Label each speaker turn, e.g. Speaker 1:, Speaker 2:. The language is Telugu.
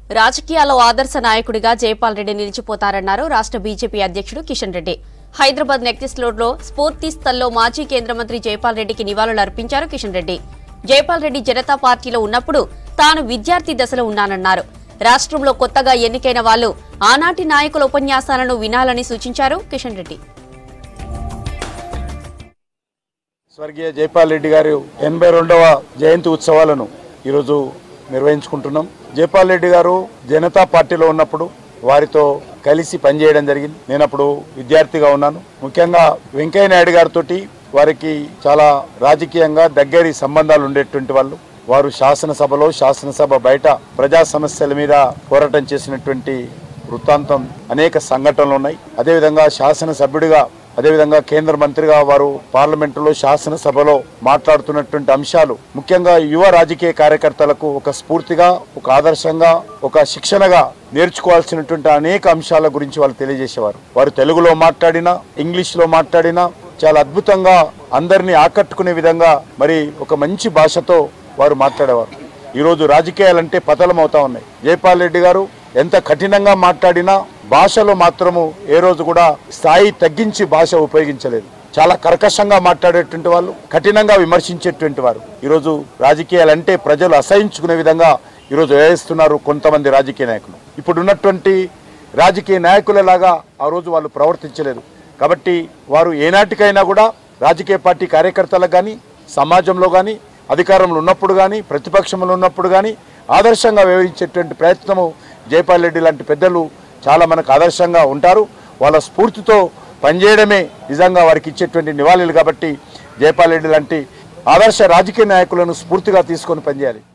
Speaker 1: రాజకీయాల్లో ఆదర్శ నాయకుడిగా జైపాల్ రెడ్డి నిలిచిపోతారన్నారు రాష్ట్ర బీజేపీ అధ్యక్షుడు కిషన్ రెడ్డి హైదరాబాద్ నెక్లెస్ రోడ్లో స్ఫూర్తి స్థల్లో మాజీ కేంద్ర మంత్రి జైపాల్ రెడ్డికి నివాళులు అర్పించారు కిషన్ రెడ్డి జైపాల్ రెడ్డి జనతా పార్టీలో ఉన్నప్పుడు తాను విద్యార్థి దశలో ఉన్నానన్నారు రాష్ట్రంలో కొత్తగా ఎన్నికైన వాళ్లు ఆనాటి నాయకుల ఉపన్యాసాలను వినాలని సూచించారు కిషన్ రెడ్డి
Speaker 2: స్వర్గీయ జైపాల్ రెడ్డి గారి ఎనభై రెండవ జయంతి ఉత్సవాలను ఈరోజు నిర్వహించుకుంటున్నాం జైపాల్ రెడ్డి గారు జనతా పార్టీలో ఉన్నప్పుడు వారితో కలిసి పనిచేయడం జరిగింది నేను అప్పుడు విద్యార్థిగా ఉన్నాను ముఖ్యంగా వెంకయ్య నాయుడు గారితో వారికి చాలా రాజకీయంగా దగ్గరి సంబంధాలు ఉండేటువంటి వాళ్ళు వారు శాసనసభలో శాసనసభ బయట ప్రజా సమస్యల మీద పోరాటం చేసినటువంటి వృత్తాంతం అనేక సంఘటనలు ఉన్నాయి అదేవిధంగా శాసనసభ్యుడిగా అదేవిధంగా కేంద్ర మంత్రిగా వారు పార్లమెంటులో శాసనసభలో మాట్లాడుతున్నటువంటి అంశాలు ముఖ్యంగా యువ రాజకీయ కార్యకర్తలకు ఒక స్ఫూర్తిగా ఒక ఆదర్శంగా ఒక శిక్షణగా నేర్చుకోవాల్సినటువంటి అనేక అంశాల గురించి వాళ్ళు తెలియజేసేవారు వారు తెలుగులో మాట్లాడినా ఇంగ్లీష్లో మాట్లాడినా చాలా అద్భుతంగా అందరినీ ఆకట్టుకునే విధంగా మరి ఒక మంచి భాషతో వారు మాట్లాడేవారు ఈరోజు రాజకీయాలంటే పతలం అవుతా ఉన్నాయి జైపాల్ రెడ్డి గారు ఎంత కఠినంగా మాట్లాడినా భాషలో మాత్రము ఏ రోజు కూడా స్థాయి తగ్గించి భాష ఉపయోగించలేదు చాలా కర్కశంగా మాట్లాడేటువంటి వాళ్ళు కఠినంగా విమర్శించేటువంటి వారు ఈరోజు రాజకీయాలంటే ప్రజలు అసహించుకునే విధంగా ఈరోజు వ్యవహరిస్తున్నారు కొంతమంది రాజకీయ నాయకులు ఇప్పుడు ఉన్నటువంటి రాజకీయ నాయకులలాగా ఆ రోజు వాళ్ళు ప్రవర్తించలేదు కాబట్టి వారు ఏనాటికైనా కూడా రాజకీయ పార్టీ కార్యకర్తలకు కానీ సమాజంలో కానీ అధికారంలో ఉన్నప్పుడు కానీ ప్రతిపక్షంలో ఉన్నప్పుడు కానీ ఆదర్శంగా వ్యవహరించేటువంటి ప్రయత్నము జైపాల్ రెడ్డి లాంటి పెద్దలు చాలా మనకు ఆదర్శంగా ఉంటారు వాళ్ళ స్ఫూర్తితో పనిచేయడమే నిజంగా వారికి ఇచ్చేటువంటి నివాళులు కాబట్టి జైపాల్ రెడ్డి లాంటి ఆదర్శ రాజకీయ నాయకులను స్ఫూర్తిగా తీసుకొని పనిచేయాలి